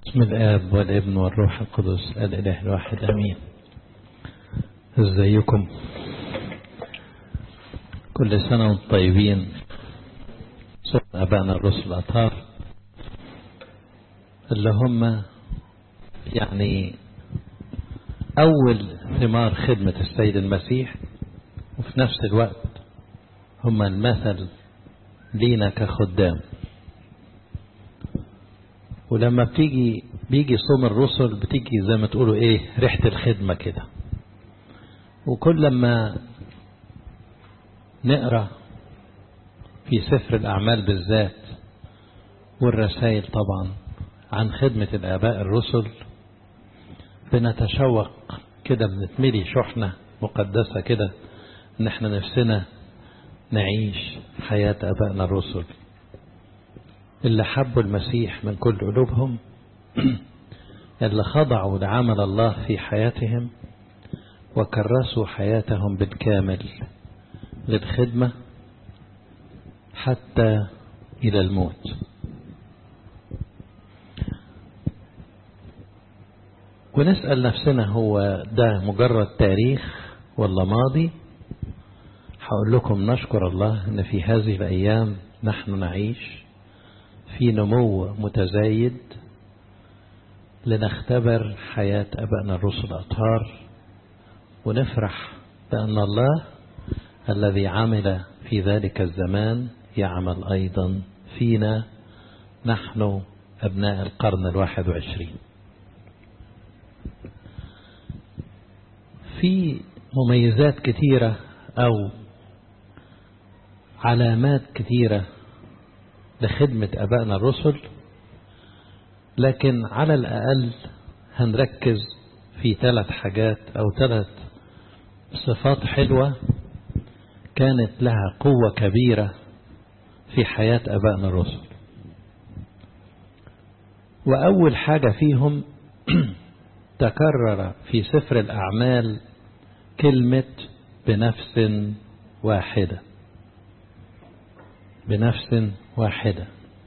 بسم الآب والابن والروح القدس الإله الواحد أمين ازيكم كل سنة وانتم طيبين صوت أبائنا الرسل الأطهار اللي هم يعني أول ثمار خدمة السيد المسيح وفي نفس الوقت هم المثل لينا كخدام ولما بتيجي بيجي صوم الرسل بتيجي زي ما تقولوا ايه ريحة الخدمة كده وكل لما نقرأ في سفر الأعمال بالذات والرسائل طبعا عن خدمة الآباء الرسل بنتشوق كده بنتملي شحنة مقدسة كده ان احنا نفسنا نعيش حياة آبائنا الرسل اللي حبوا المسيح من كل قلوبهم اللي خضعوا لعمل الله في حياتهم وكرسوا حياتهم بالكامل للخدمة حتى إلى الموت ونسأل نفسنا هو ده مجرد تاريخ ولا ماضي هقول لكم نشكر الله ان في هذه الايام نحن نعيش في نمو متزايد لنختبر حياة أبائنا الرسل الأطهار ونفرح بأن الله الذي عمل في ذلك الزمان يعمل أيضا فينا نحن أبناء القرن الواحد وعشرين في مميزات كثيرة أو علامات كثيرة لخدمة أبائنا الرسل لكن على الأقل هنركز في ثلاث حاجات أو ثلاث صفات حلوة كانت لها قوة كبيرة في حياة أبائنا الرسل وأول حاجة فيهم تكرر في سفر الأعمال كلمة بنفس واحدة بنفس واحدة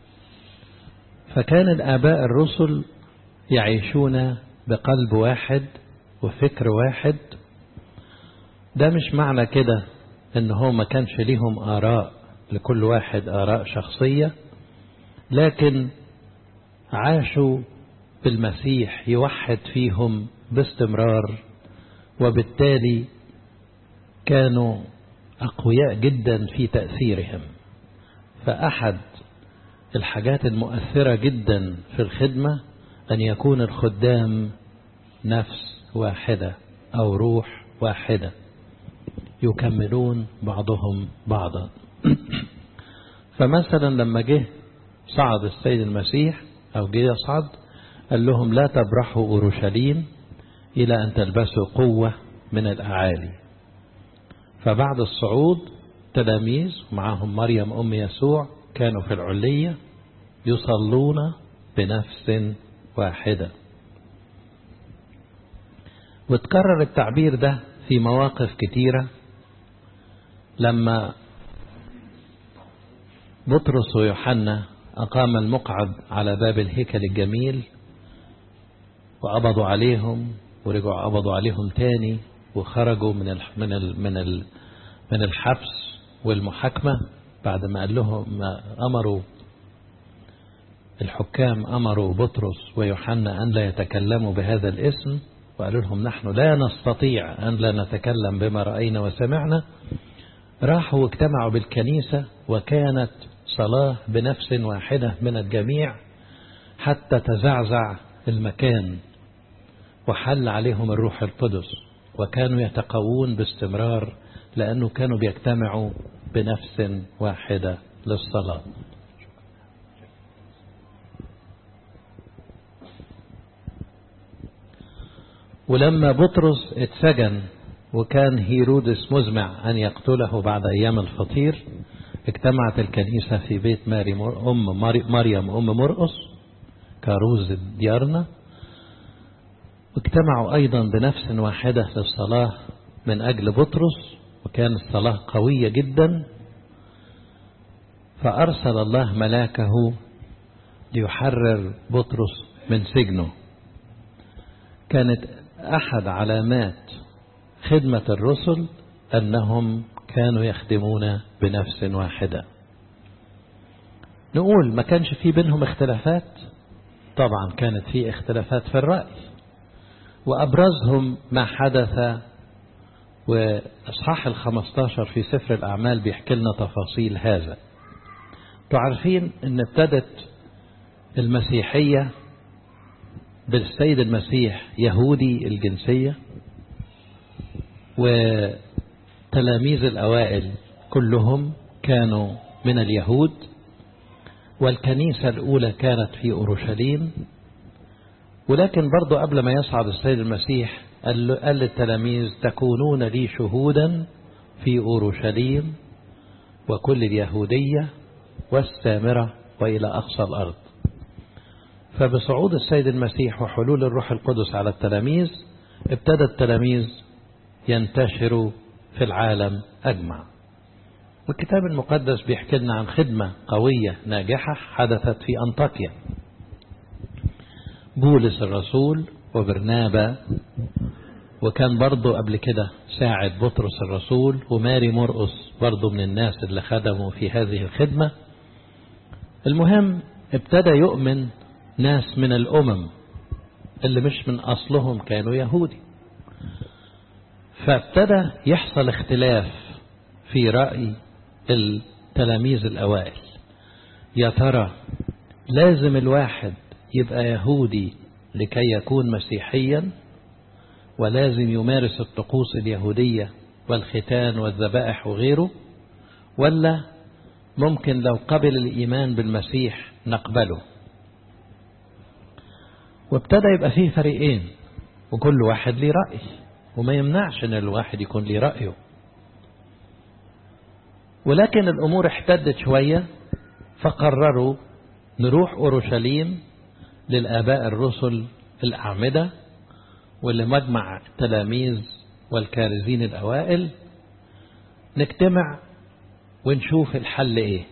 فكان الآباء الرسل يعيشون بقلب واحد وفكر واحد ده مش معنى كده ان هو ما كانش ليهم آراء لكل واحد آراء شخصية لكن عاشوا بالمسيح يوحد فيهم باستمرار وبالتالي كانوا أقوياء جدا في تأثيرهم فأحد الحاجات المؤثرة جدا في الخدمة أن يكون الخدام نفس واحدة أو روح واحدة يكملون بعضهم بعضا فمثلا لما جه صعد السيد المسيح أو جه يصعد قال لهم لا تبرحوا أورشليم إلى أن تلبسوا قوة من الأعالي فبعد الصعود تلاميذ ومعهم مريم أم يسوع كانوا في العلية يصلون بنفس واحدة وتكرر التعبير ده في مواقف كتيرة لما بطرس ويوحنا أقام المقعد على باب الهيكل الجميل وقبضوا عليهم ورجعوا قبضوا عليهم تاني وخرجوا من ال من ال من ال من الحبس والمحاكمة بعد ما قال لهم ما أمروا الحكام أمروا بطرس ويوحنا أن لا يتكلموا بهذا الاسم وقالوا لهم نحن لا نستطيع أن لا نتكلم بما رأينا وسمعنا راحوا واجتمعوا بالكنيسة وكانت صلاة بنفس واحدة من الجميع حتى تزعزع المكان وحل عليهم الروح القدس وكانوا يتقوون باستمرار لأنه كانوا بيجتمعوا بنفس واحدة للصلاة ولما بطرس اتسجن وكان هيرودس مزمع أن يقتله بعد أيام الفطير اجتمعت الكنيسة في بيت ماري أم مريم أم مرقص كاروز ديارنا واجتمعوا أيضا بنفس واحدة للصلاة من أجل بطرس وكان الصلاة قوية جدا فأرسل الله ملاكه ليحرر بطرس من سجنه كانت أحد علامات خدمة الرسل أنهم كانوا يخدمون بنفس واحدة نقول ما كانش في بينهم اختلافات طبعا كانت في اختلافات في الرأي وأبرزهم ما حدث وإصحاح الخمستاشر في سفر الأعمال بيحكي لنا تفاصيل هذا تعرفين أن ابتدت المسيحية بالسيد المسيح يهودي الجنسية وتلاميذ الأوائل كلهم كانوا من اليهود والكنيسة الأولى كانت في أورشليم ولكن برضو قبل ما يصعد السيد المسيح قال للتلاميذ تكونون لي شهودا في أورشليم وكل اليهودية والسامرة وإلى أقصى الأرض فبصعود السيد المسيح وحلول الروح القدس على التلاميذ ابتدى التلاميذ ينتشروا في العالم أجمع والكتاب المقدس بيحكي لنا عن خدمة قوية ناجحة حدثت في أنطاكيا بولس الرسول وبرنابا وكان برضه قبل كده ساعد بطرس الرسول وماري مرقس برضه من الناس اللي خدموا في هذه الخدمة المهم ابتدى يؤمن ناس من الأمم اللي مش من أصلهم كانوا يهودي فابتدى يحصل اختلاف في رأي التلاميذ الأوائل يا ترى لازم الواحد يبقى يهودي لكي يكون مسيحيا ولازم يمارس الطقوس اليهودية والختان والذبائح وغيره ولا ممكن لو قبل الإيمان بالمسيح نقبله وابتدى يبقى فيه فريقين وكل واحد ليه رأي وما يمنعش ان الواحد يكون ليه رأيه ولكن الأمور احتدت شوية فقرروا نروح أورشليم للآباء الرسل الأعمدة ولمجمع التلاميذ والكارزين الأوائل نجتمع ونشوف الحل إيه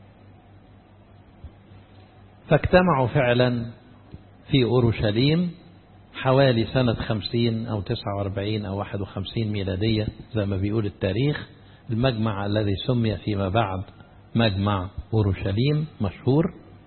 فاجتمعوا فعلا في أورشليم حوالي سنة خمسين أو تسعة واربعين أو واحد وخمسين ميلادية زي ما بيقول التاريخ المجمع الذي سمي فيما بعد مجمع أورشليم مشهور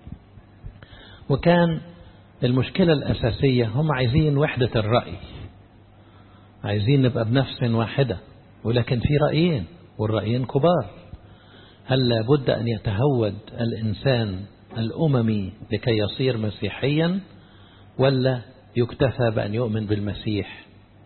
وكان المشكلة الأساسية هم عايزين وحدة الرأي عايزين نبقى بنفس واحدة ولكن في رأيين والرأيين كبار هل لابد أن يتهود الإنسان الأممي لكي يصير مسيحيا ولا يكتفى بأن يؤمن بالمسيح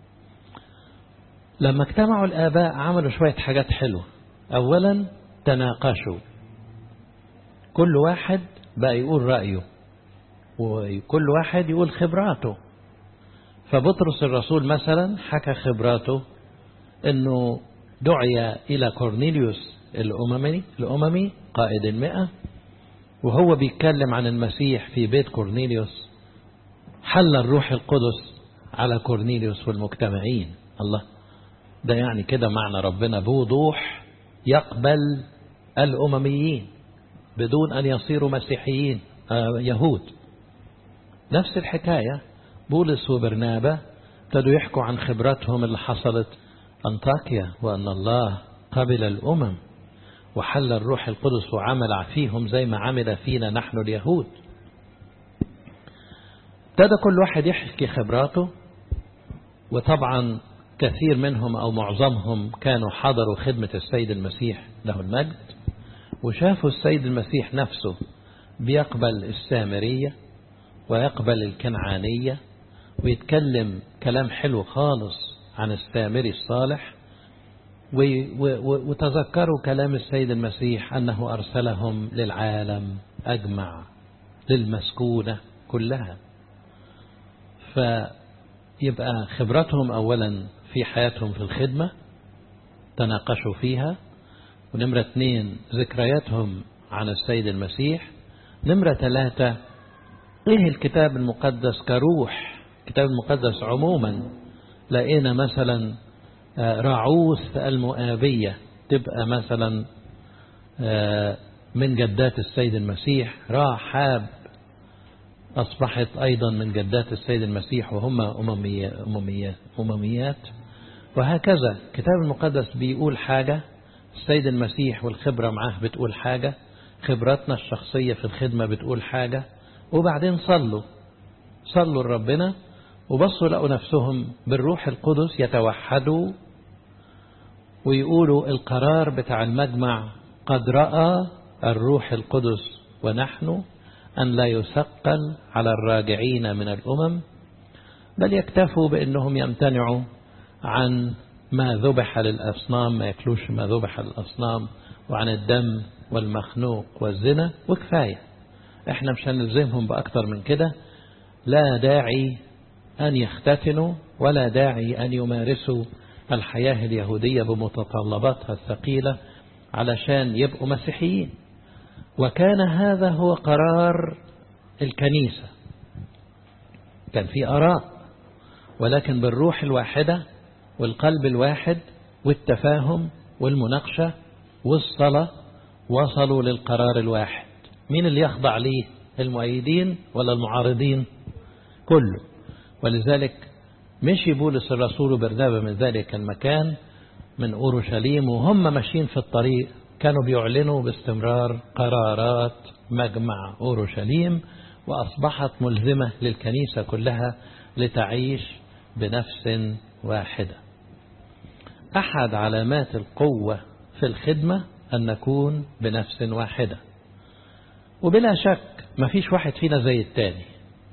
لما اجتمعوا الآباء عملوا شوية حاجات حلوة أولا تناقشوا كل واحد بقى يقول رأيه وكل واحد يقول خبراته فبطرس الرسول مثلا حكى خبراته انه دعي الى كورنيليوس الاممي الاممي قائد المئة وهو بيتكلم عن المسيح في بيت كورنيليوس حل الروح القدس على كورنيليوس والمجتمعين الله ده يعني كده معنى ربنا بوضوح يقبل الأمميين بدون أن يصيروا مسيحيين آه يهود نفس الحكاية بولس وبرنابا ابتدوا يحكوا عن خبراتهم اللي حصلت أنطاكيا وأن الله قبل الأمم وحل الروح القدس وعمل فيهم زي ما عمل فينا نحن اليهود ابتدى كل واحد يحكي خبراته وطبعا كثير منهم أو معظمهم كانوا حضروا خدمة السيد المسيح له المجد وشافوا السيد المسيح نفسه بيقبل السامرية ويقبل الكنعانية ويتكلم كلام حلو خالص عن السامري الصالح وتذكروا كلام السيد المسيح أنه أرسلهم للعالم أجمع للمسكونة كلها فيبقى خبرتهم أولا في حياتهم في الخدمة تناقشوا فيها ونمرة اثنين ذكرياتهم عن السيد المسيح نمرة ثلاثة ايه الكتاب المقدس كروح الكتاب المقدس عموما لقينا مثلا راعوث المؤابية تبقى مثلا من جدات السيد المسيح راحاب أصبحت أيضا من جدات السيد المسيح وهم أممية أممية أمميات وهكذا الكتاب المقدس بيقول حاجة السيد المسيح والخبرة معاه بتقول حاجة خبراتنا الشخصية في الخدمة بتقول حاجة وبعدين صلوا صلوا لربنا وبصوا لقوا نفسهم بالروح القدس يتوحدوا ويقولوا القرار بتاع المجمع قد رأى الروح القدس ونحن أن لا يثقل على الراجعين من الأمم بل يكتفوا بأنهم يمتنعوا عن ما ذبح للأصنام ما يكلوش ما ذبح للأصنام وعن الدم والمخنوق والزنا وكفاية احنا مش هنلزمهم بأكتر من كده لا داعي أن يختتنوا ولا داعي أن يمارسوا الحياة اليهودية بمتطلباتها الثقيلة علشان يبقوا مسيحيين وكان هذا هو قرار الكنيسة كان في آراء ولكن بالروح الواحدة والقلب الواحد والتفاهم والمناقشة والصلاة وصلوا للقرار الواحد مين اللي يخضع ليه المؤيدين ولا المعارضين كله ولذلك مشي بولس الرسول وبرنابا من ذلك المكان من أورشليم وهم ماشيين في الطريق كانوا بيعلنوا باستمرار قرارات مجمع أورشليم وأصبحت ملزمة للكنيسة كلها لتعيش بنفس واحدة أحد علامات القوة في الخدمة أن نكون بنفس واحدة وبلا شك ما فيش واحد فينا زي التاني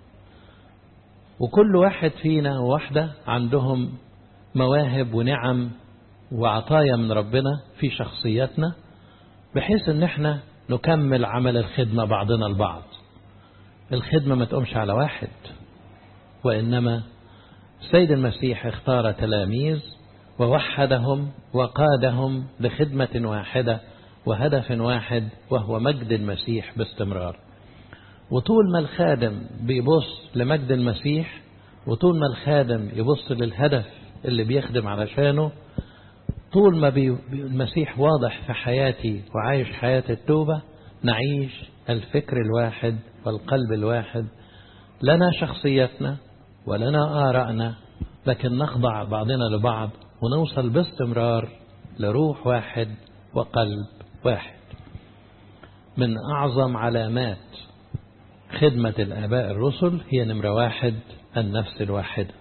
وكل واحد فينا وواحدة عندهم مواهب ونعم وعطايا من ربنا في شخصياتنا بحيث ان احنا نكمل عمل الخدمة بعضنا البعض الخدمة ما تقومش على واحد وإنما السيد المسيح اختار تلاميذ ووحدهم وقادهم لخدمة واحدة وهدف واحد وهو مجد المسيح باستمرار وطول ما الخادم بيبص لمجد المسيح وطول ما الخادم يبص للهدف اللي بيخدم علشانه طول ما بي المسيح واضح في حياتي وعايش حياة التوبة نعيش الفكر الواحد والقلب الواحد لنا شخصيتنا ولنا آرائنا لكن نخضع بعضنا لبعض ونوصل باستمرار لروح واحد وقلب واحد من أعظم علامات خدمة الآباء الرسل هي نمرة واحد النفس الواحدة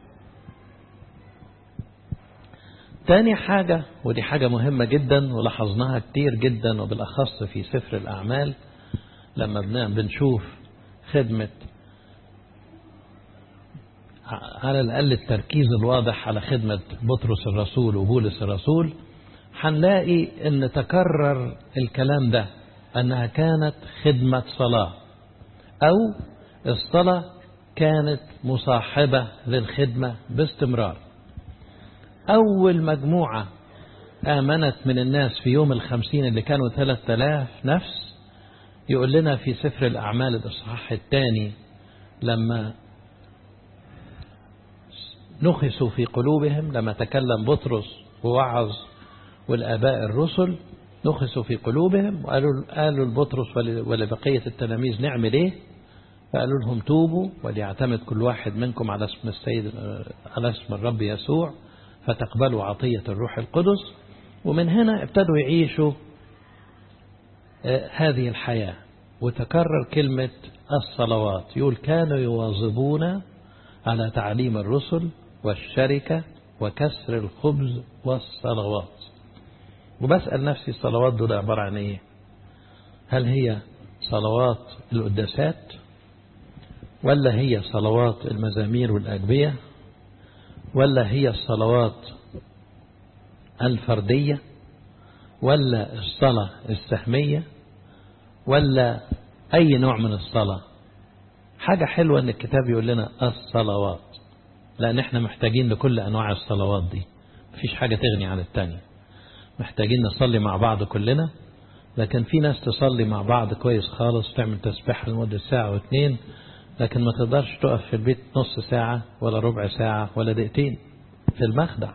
تاني حاجة ودي حاجة مهمة جدا ولاحظناها كتير جدا وبالأخص في سفر الأعمال لما بنشوف خدمة على الأقل التركيز الواضح على خدمة بطرس الرسول وبولس الرسول هنلاقي ان تكرر الكلام ده أنها كانت خدمة صلاة أو الصلاة كانت مصاحبة للخدمة باستمرار أول مجموعة آمنت من الناس في يوم الخمسين اللي كانوا ثلاثة آلاف نفس يقول لنا في سفر الأعمال الإصحاح الثاني لما نخسوا في قلوبهم لما تكلم بطرس ووعظ والآباء الرسل نخسوا في قلوبهم وقالوا قالوا لبطرس ولبقية التلاميذ نعمل ايه فقالوا لهم توبوا وليعتمد كل واحد منكم على اسم السيد على اسم الرب يسوع فتقبلوا عطية الروح القدس ومن هنا ابتدوا يعيشوا هذه الحياة وتكرر كلمة الصلوات يقول كانوا يواظبون على تعليم الرسل والشركة وكسر الخبز والصلوات وبسأل نفسي الصلوات دول عبارة عن ايه هل هي صلوات القداسات ولا هي صلوات المزامير والأجبية ولا هي الصلوات الفردية ولا الصلاة السهمية ولا أي نوع من الصلاة حاجة حلوة أن الكتاب يقول لنا الصلوات لأن احنا محتاجين لكل أنواع الصلوات دي مفيش حاجة تغني عن التانية محتاجين نصلي مع بعض كلنا لكن في ناس تصلي مع بعض كويس خالص تعمل تسبيح لمدة ساعة واثنين لكن ما تقدرش تقف في البيت نص ساعة ولا ربع ساعة ولا دقيقتين في المخدع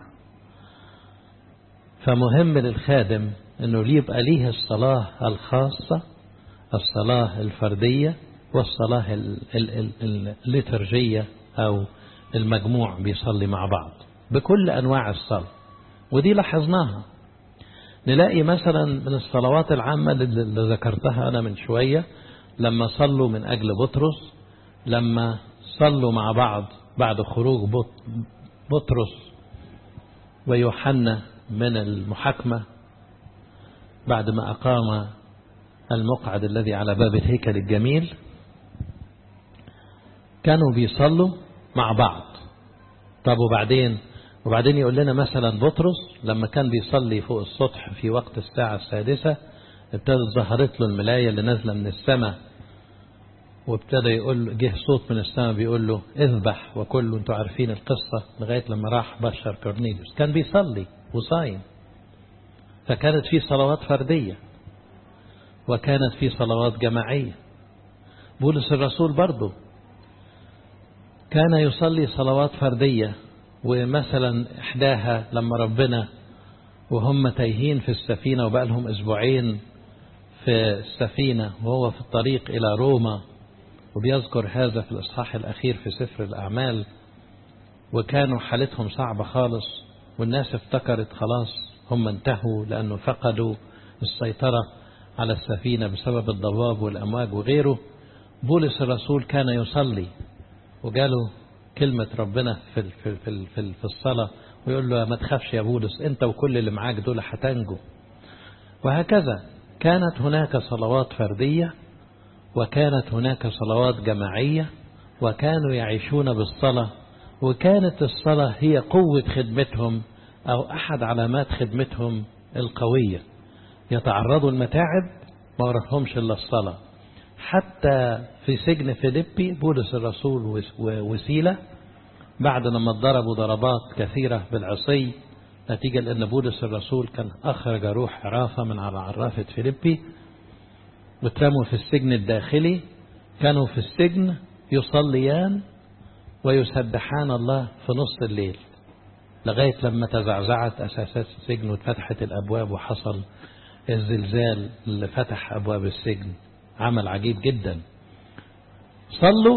فمهم للخادم انه يبقى ليه الصلاة الخاصة الصلاة الفردية والصلاة الليترجية أو المجموع بيصلي مع بعض بكل أنواع الصلاة ودي لاحظناها نلاقي مثلا من الصلوات العامة اللي ذكرتها أنا من شوية لما صلوا من أجل بطرس لما صلوا مع بعض بعد خروج بطرس ويوحنا من المحاكمة بعد ما أقام المقعد الذي على باب الهيكل الجميل كانوا بيصلوا مع بعض طب وبعدين وبعدين يقول لنا مثلا بطرس لما كان بيصلي فوق السطح في وقت الساعة السادسة ابتدت ظهرت له الملاية اللي نازلة من السماء وابتدى يقول جه صوت من السماء بيقول له اذبح وكل انتوا عارفين القصة لغاية لما راح بشر كورنيليوس كان بيصلي وصايم فكانت في صلوات فردية وكانت في صلوات جماعية بولس الرسول برضه كان يصلي صلوات فردية ومثلا إحداها لما ربنا وهم تايهين في السفينة وبقى لهم أسبوعين في السفينة وهو في الطريق إلى روما وبيذكر هذا في الإصحاح الأخير في سفر الأعمال وكانوا حالتهم صعبة خالص والناس افتكرت خلاص هم انتهوا لأنه فقدوا السيطرة على السفينة بسبب الضباب والأمواج وغيره بولس الرسول كان يصلي وجاله كلمة ربنا في في في في, في الصلاة ويقول له ما تخافش يا بولس أنت وكل اللي معاك دول هتنجوا وهكذا كانت هناك صلوات فردية وكانت هناك صلوات جماعية وكانوا يعيشون بالصلاة وكانت الصلاة هي قوة خدمتهم أو أحد علامات خدمتهم القوية يتعرضوا المتاعب ما ورثهمش إلا الصلاة حتى في سجن فيليبي بولس الرسول وسيلة بعد لما ضربوا ضربات كثيرة بالعصي نتيجة لأن بولس الرسول كان أخرج روح عرافة من على عرافة فيليبي واترموا في السجن الداخلي كانوا في السجن يصليان ويسبحان الله في نص الليل لغاية لما تزعزعت أساسات السجن واتفتحت الأبواب وحصل الزلزال اللي فتح أبواب السجن عمل عجيب جدا صلوا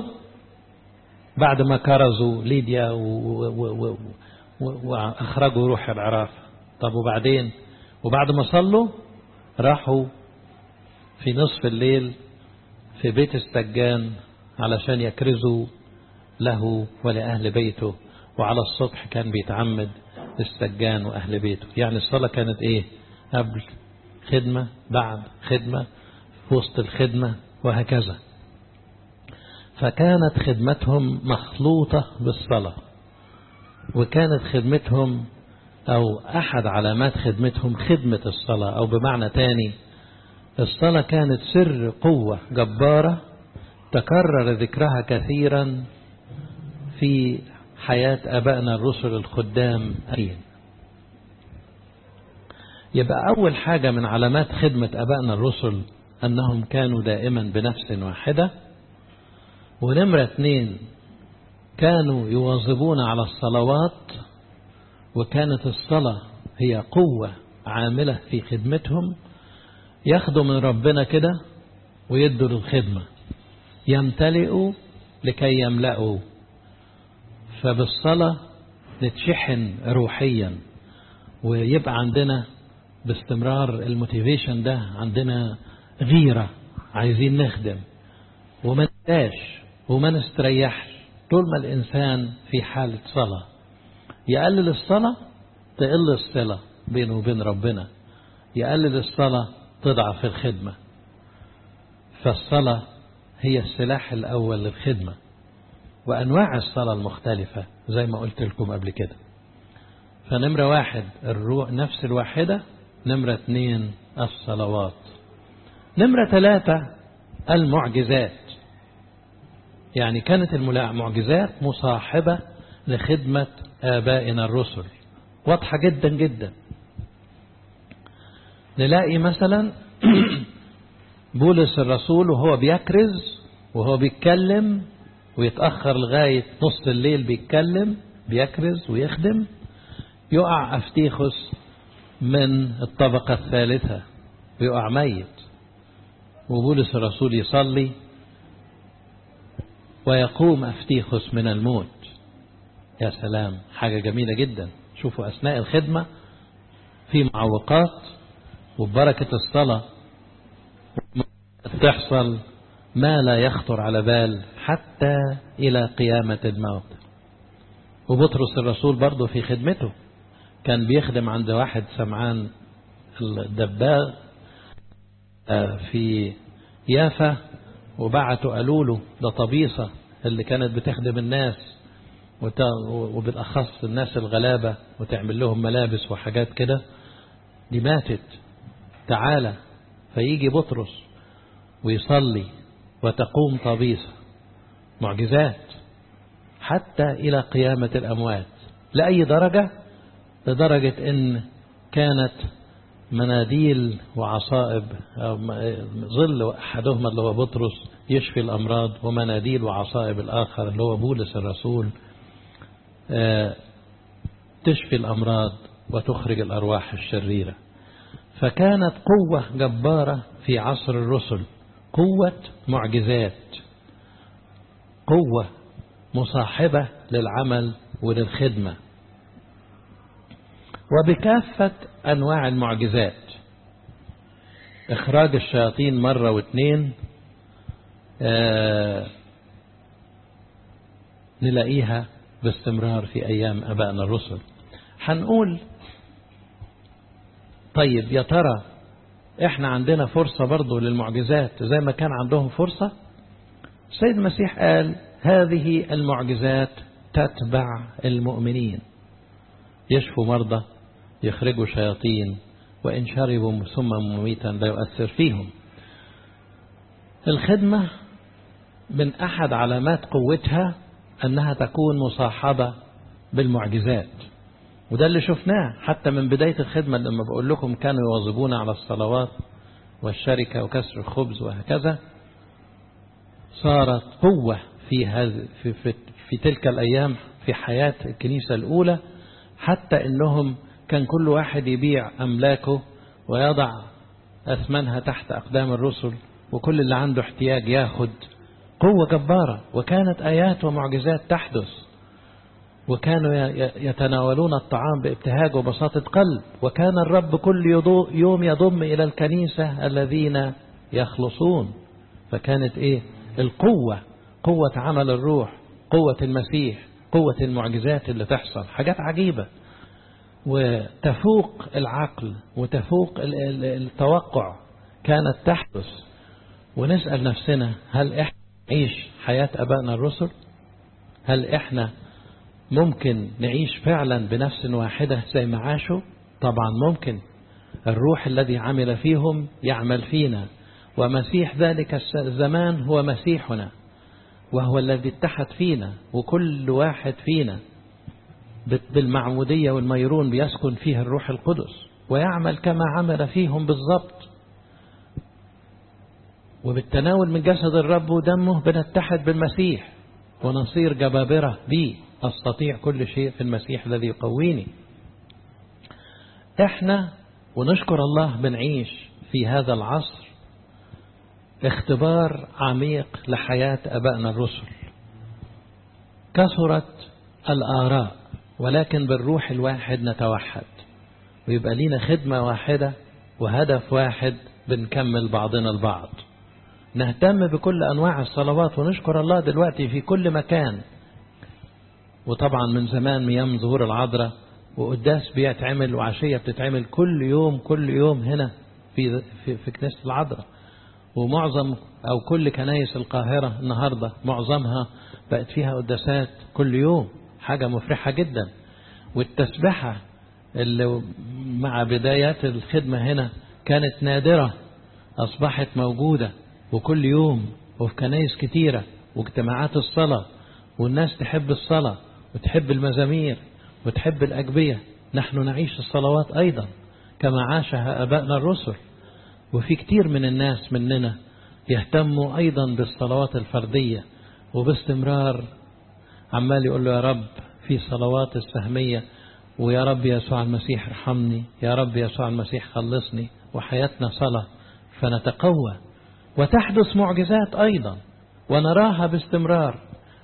بعد ما كرزوا ليديا وأخرجوا روح العراف طب وبعدين وبعد ما صلوا راحوا في نصف الليل في بيت السجان علشان يكرزوا له ولأهل بيته وعلى الصبح كان بيتعمد السجان وأهل بيته يعني الصلاة كانت إيه قبل خدمة بعد خدمة في وسط الخدمة وهكذا فكانت خدمتهم مخلوطة بالصلاة وكانت خدمتهم أو أحد علامات خدمتهم خدمة الصلاة أو بمعنى تاني الصلاة كانت سر قوة جبارة تكرر ذكرها كثيرا في حياة أبائنا الرسل الخدام أين يبقى أول حاجة من علامات خدمة أبائنا الرسل أنهم كانوا دائما بنفس واحدة ونمرة اثنين كانوا يواظبون على الصلوات وكانت الصلاة هي قوة عاملة في خدمتهم ياخدوا من ربنا كده ويدوا للخدمة يمتلئوا لكي يملأوا فبالصلاة نتشحن روحيا ويبقى عندنا باستمرار الموتيفيشن ده عندنا غيرة عايزين نخدم وما نتاش وما نستريحش طول ما الإنسان في حالة صلاة يقلل الصلاة تقل الصلة بينه وبين ربنا يقلل الصلاة تضعف الخدمة فالصلاة هي السلاح الأول للخدمة وأنواع الصلاة المختلفة زي ما قلت لكم قبل كده فنمرة واحد الروح نفس الواحدة نمرة اثنين الصلوات نمرة ثلاثة المعجزات يعني كانت المعجزات مصاحبة لخدمة آبائنا الرسل واضحة جدا جدا نلاقي مثلا بولس الرسول وهو بيكرز وهو بيتكلم ويتأخر لغاية نص الليل بيتكلم بيكرز ويخدم يقع أفتيخس من الطبقة الثالثة ويقع ميت وبولس الرسول يصلي ويقوم أفتيخس من الموت يا سلام حاجة جميلة جدا شوفوا أثناء الخدمة في معوقات وبركة الصلاة تحصل ما لا يخطر على بال حتى إلى قيامة الموت وبطرس الرسول برضه في خدمته كان بيخدم عند واحد سمعان الدباغ في يافا وبعتوا قالوا له ده طبيصة اللي كانت بتخدم الناس وبالأخص الناس الغلابة وتعمل لهم ملابس وحاجات كده دي ماتت تعالى فيجي بطرس ويصلي وتقوم طبيصة معجزات حتى إلى قيامة الأموات لأي درجة لدرجة إن كانت مناديل وعصائب أو ظل أحدهما اللي هو بطرس يشفي الأمراض ومناديل وعصائب الآخر اللي هو بولس الرسول تشفي الأمراض وتخرج الأرواح الشريرة فكانت قوة جبارة في عصر الرسل قوة معجزات قوة مصاحبة للعمل وللخدمة وبكافة أنواع المعجزات إخراج الشياطين مرة واثنين آه نلاقيها باستمرار في أيام أبائنا الرسل هنقول طيب يا ترى احنا عندنا فرصة برضو للمعجزات زي ما كان عندهم فرصة السيد المسيح قال هذه المعجزات تتبع المؤمنين يشفوا مرضى يخرجوا شياطين وإن شربوا ثم مميتا لا يؤثر فيهم الخدمة من أحد علامات قوتها أنها تكون مصاحبة بالمعجزات وده اللي شفناه حتى من بداية الخدمة لما بقول لكم كانوا يواظبون على الصلوات والشركة وكسر الخبز وهكذا صارت قوة في, هذه في, في, في تلك الأيام في حياة الكنيسة الأولى حتى أنهم كان كل واحد يبيع أملاكه ويضع أثمنها تحت أقدام الرسل وكل اللي عنده احتياج ياخد قوة جبارة وكانت آيات ومعجزات تحدث وكانوا يتناولون الطعام بابتهاج وبساطة قلب وكان الرب كل يوم يضم إلى الكنيسة الذين يخلصون فكانت إيه القوة قوة عمل الروح قوة المسيح قوة المعجزات اللي تحصل حاجات عجيبة وتفوق العقل وتفوق التوقع كانت تحدث ونسأل نفسنا هل احنا نعيش حياة أبائنا الرسل هل احنا ممكن نعيش فعلا بنفس واحدة زي ما عاشوا طبعا ممكن الروح الذي عمل فيهم يعمل فينا ومسيح ذلك الزمان هو مسيحنا وهو الذي اتحد فينا وكل واحد فينا بالمعمودية والميرون بيسكن فيه الروح القدس ويعمل كما عمل فيهم بالضبط وبالتناول من جسد الرب ودمه بنتحد بالمسيح ونصير جبابرة به أستطيع كل شيء في المسيح الذي يقويني احنا ونشكر الله بنعيش في هذا العصر اختبار عميق لحياة أبائنا الرسل كثرت الآراء ولكن بالروح الواحد نتوحد ويبقى لينا خدمة واحدة وهدف واحد بنكمل بعضنا البعض نهتم بكل أنواع الصلوات ونشكر الله دلوقتي في كل مكان وطبعا من زمان ميام ظهور العذراء وقداس بيتعمل وعشية بتتعمل كل يوم كل يوم هنا في في, في كنيسة العذراء ومعظم أو كل كنايس القاهرة النهاردة معظمها بقت فيها قداسات كل يوم حاجة مفرحة جدا والتسبحة اللي مع بدايات الخدمة هنا كانت نادرة أصبحت موجودة وكل يوم وفي كنايس كتيرة واجتماعات الصلاة والناس تحب الصلاة وتحب المزامير وتحب الأجبية نحن نعيش الصلوات أيضا كما عاشها أبائنا الرسل وفي كتير من الناس مننا يهتموا أيضا بالصلوات الفردية وباستمرار عمال يقول له يا رب في صلوات السهمية ويا رب يسوع المسيح ارحمني يا رب يسوع المسيح خلصني وحياتنا صلاة فنتقوى وتحدث معجزات أيضا ونراها باستمرار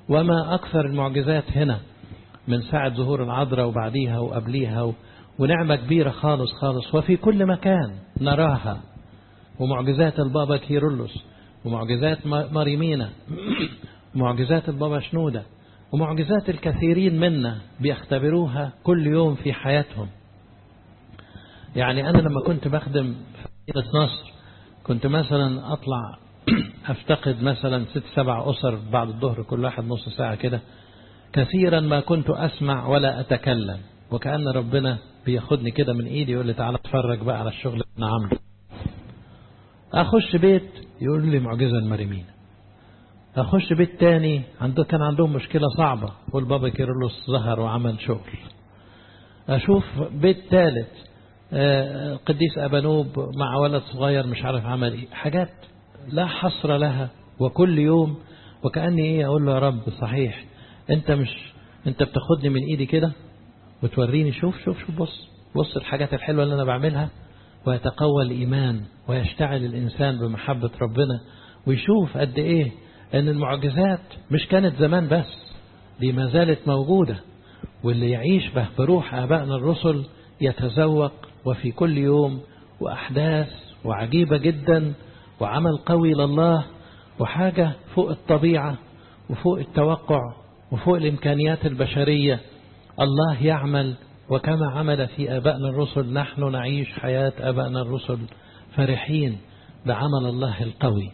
وما أكثر المعجزات هنا من ساعة ظهور العذراء وبعديها وقبليها ونعمة كبيرة خالص خالص وفي كل مكان نراها ومعجزات البابا كيرلس ومعجزات مريمينا ومعجزات البابا شنودة ومعجزات الكثيرين منا بيختبروها كل يوم في حياتهم يعني أنا لما كنت بخدم في نصر كنت مثلا أطلع أفتقد مثلا ست سبع أسر بعد الظهر كل واحد نص ساعة كده كثيرا ما كنت أسمع ولا أتكلم وكأن ربنا بياخدني كده من إيدي يقول لي تعالى اتفرج بقى على الشغل اللي أنا عامله أخش بيت يقول لي معجزة المريمين أخش بيت تاني عنده كان عندهم مشكلة صعبة والبابا كيرلس ظهر وعمل شغل أشوف بيت ثالث قديس أبانوب مع ولد صغير مش عارف عمل إيه حاجات لا حصر لها وكل يوم وكأني إيه أقول له يا رب صحيح أنت مش أنت بتاخدني من إيدي كده وتوريني شوف شوف شوف بص بص الحاجات الحلوة اللي أنا بعملها ويتقوى الإيمان ويشتعل الإنسان بمحبة ربنا ويشوف قد إيه أن المعجزات مش كانت زمان بس دي ما زالت موجودة واللي يعيش به بروح آبائنا الرسل يتذوق وفي كل يوم وأحداث وعجيبة جدا وعمل قوي لله وحاجة فوق الطبيعة وفوق التوقع وفوق الإمكانيات البشرية الله يعمل وكما عمل في آبائنا الرسل نحن نعيش حياة آبائنا الرسل فرحين بعمل الله القوي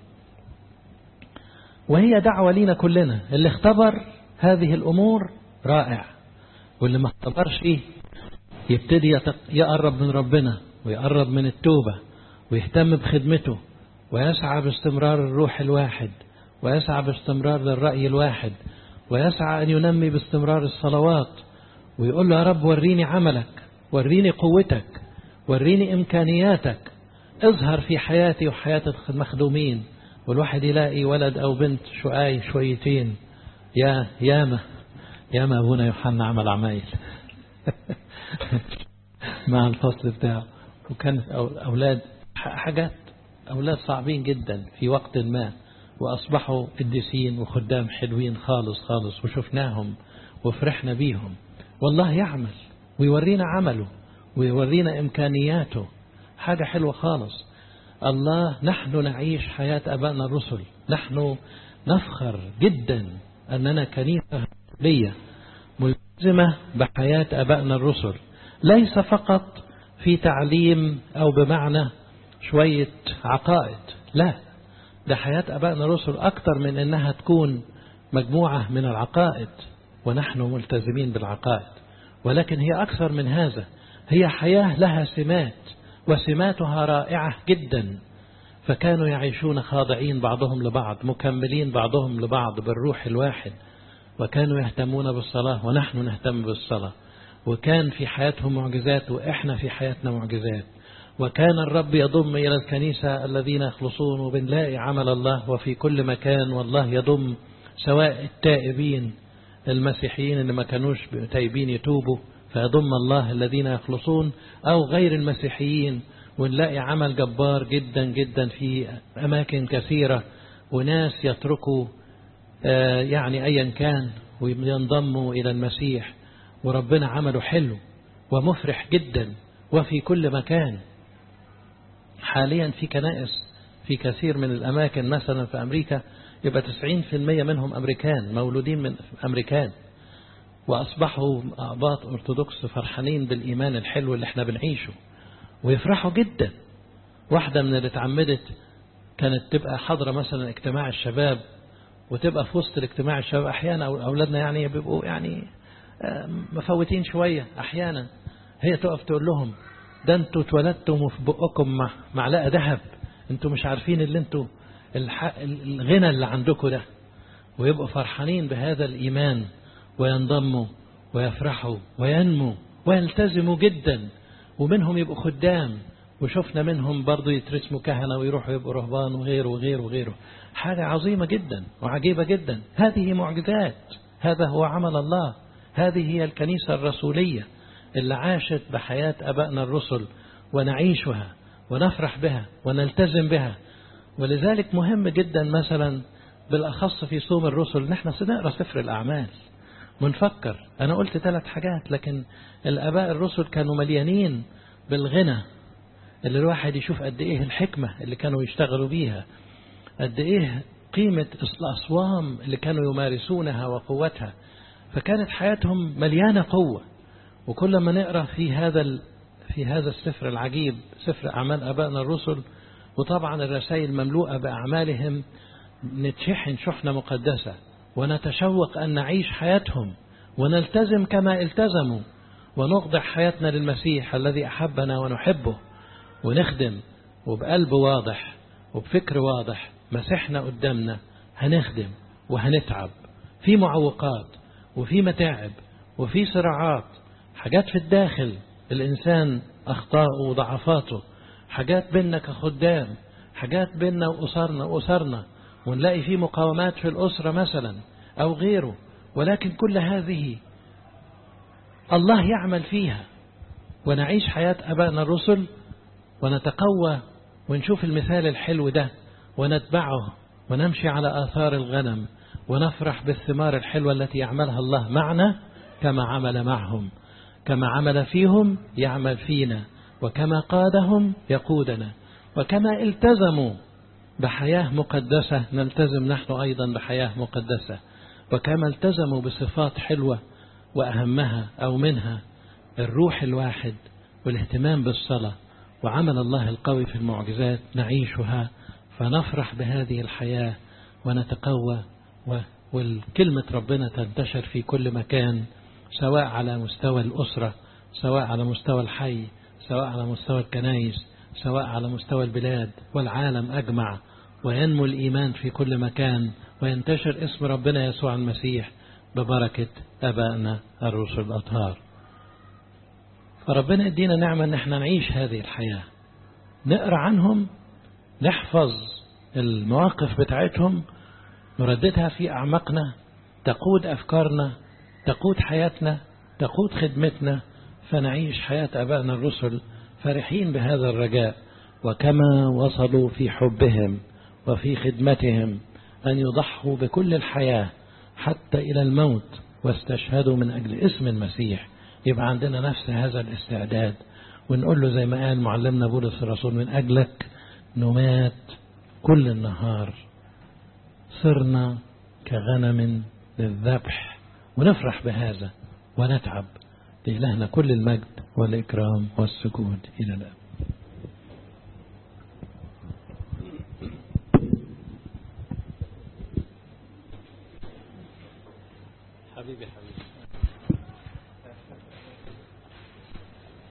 وهي دعوة لينا كلنا اللي اختبر هذه الأمور رائع واللي ما اختبرش يبتدي يقرب من ربنا ويقرب من التوبة ويهتم بخدمته ويسعى باستمرار الروح الواحد ويسعى باستمرار للرأي الواحد ويسعى أن ينمي باستمرار الصلوات ويقول له يا رب وريني عملك وريني قوتك وريني إمكانياتك اظهر في حياتي وحياة المخدومين والواحد يلاقي ولد أو بنت شقاي شويتين يا ياما ياما أبونا يوحنا عمل عمايل مع الفصل بتاعه وكانت أولاد حاجات أولاد صعبين جدا في وقت ما وأصبحوا قديسين وخدام حلوين خالص خالص وشفناهم وفرحنا بيهم والله يعمل ويورينا عمله ويورينا إمكانياته حاجة حلوة خالص الله نحن نعيش حياة أبائنا الرسل نحن نفخر جدا أننا كنيسة لية ملزمة بحياة أبائنا الرسل ليس فقط في تعليم أو بمعنى شوية عقائد لا ده حياة أبائنا الرسل أكثر من أنها تكون مجموعة من العقائد ونحن ملتزمين بالعقائد ولكن هي أكثر من هذا هي حياة لها سمات وسماتها رائعة جدا فكانوا يعيشون خاضعين بعضهم لبعض مكملين بعضهم لبعض بالروح الواحد وكانوا يهتمون بالصلاة ونحن نهتم بالصلاة وكان في حياتهم معجزات وإحنا في حياتنا معجزات وكان الرب يضم إلى الكنيسة الذين يخلصون وبنلاقي عمل الله وفي كل مكان والله يضم سواء التائبين المسيحيين اللي ما كانوش تايبين يتوبوا فيضم الله الذين يخلصون أو غير المسيحيين ونلاقي عمل جبار جدا جدا في أماكن كثيرة وناس يتركوا يعني أيا كان وينضموا إلى المسيح وربنا عمله حلو ومفرح جدا وفي كل مكان حاليا في كنائس في كثير من الأماكن مثلا في أمريكا يبقى 90% منهم أمريكان مولودين من أمريكان وأصبحوا أعباط أرثوذكس فرحانين بالإيمان الحلو اللي احنا بنعيشه ويفرحوا جدا واحدة من اللي اتعمدت كانت تبقى حاضرة مثلا اجتماع الشباب وتبقى في وسط الاجتماع الشباب أحيانا أولادنا يعني بيبقوا يعني مفوتين شوية أحيانا هي تقف تقول لهم ده انتوا اتولدتم في بقكم معلقة ذهب انتوا مش عارفين اللي انتوا الغنى اللي عندكم ده ويبقوا فرحانين بهذا الإيمان وينضموا ويفرحوا وينموا ويلتزموا جدا ومنهم يبقوا خدام وشفنا منهم برضو يترسموا كهنة ويروحوا يبقوا رهبان وغيره وغيره وغيره حاجة عظيمة جدا وعجيبة جدا هذه معجزات هذا هو عمل الله هذه هي الكنيسة الرسولية اللي عاشت بحياة أبائنا الرسل ونعيشها ونفرح بها ونلتزم بها ولذلك مهم جدا مثلا بالأخص في صوم الرسل نحن سنقرأ سفر الأعمال ونفكر أنا قلت ثلاث حاجات لكن الآباء الرسل كانوا مليانين بالغنى اللي الواحد يشوف قد إيه الحكمة اللي كانوا يشتغلوا بيها قد إيه قيمة الأصوام اللي كانوا يمارسونها وقوتها فكانت حياتهم مليانة قوة وكل ما نقرأ في هذا في هذا السفر العجيب سفر أعمال أبائنا الرسل وطبعا الرسائل مملوءة بأعمالهم نتشحن شحنة مقدسة ونتشوق أن نعيش حياتهم ونلتزم كما التزموا ونخضع حياتنا للمسيح الذي أحبنا ونحبه ونخدم وبقلب واضح وبفكر واضح مسيحنا قدامنا هنخدم وهنتعب في معوقات وفي متاعب وفي صراعات حاجات في الداخل الإنسان أخطاءه وضعفاته حاجات بيننا كخدام حاجات بيننا وأسرنا وأسرنا ونلاقي في مقاومات في الأسرة مثلا أو غيره ولكن كل هذه الله يعمل فيها ونعيش حياة أبائنا الرسل ونتقوى ونشوف المثال الحلو ده ونتبعه ونمشي على آثار الغنم ونفرح بالثمار الحلوة التي يعملها الله معنا كما عمل معهم كما عمل فيهم يعمل فينا وكما قادهم يقودنا وكما التزموا بحياة مقدسة نلتزم نحن أيضا بحياة مقدسة وكما التزموا بصفات حلوة وأهمها أو منها الروح الواحد والاهتمام بالصلاة وعمل الله القوي في المعجزات نعيشها فنفرح بهذه الحياة ونتقوى والكلمة ربنا تنتشر في كل مكان سواء على مستوى الأسرة سواء على مستوى الحي سواء على مستوى الكنائس سواء على مستوى البلاد والعالم أجمع وينمو الإيمان في كل مكان وينتشر اسم ربنا يسوع المسيح ببركة أبائنا الرسل الأطهار فربنا يدينا نعمة أن احنا نعيش هذه الحياة نقرأ عنهم نحفظ المواقف بتاعتهم نرددها في أعماقنا تقود أفكارنا تقود حياتنا تقود خدمتنا فنعيش حياة أبائنا الرسل فرحين بهذا الرجاء وكما وصلوا في حبهم وفي خدمتهم أن يضحوا بكل الحياة حتى إلى الموت واستشهدوا من أجل اسم المسيح يبقى عندنا نفس هذا الاستعداد ونقول له زي ما قال معلمنا بولس الرسول من أجلك نمات كل النهار صرنا كغنم للذبح ونفرح بهذا ونتعب لإلهنا كل المجد والإكرام والسجود إلى الآن حبيبي حبيبي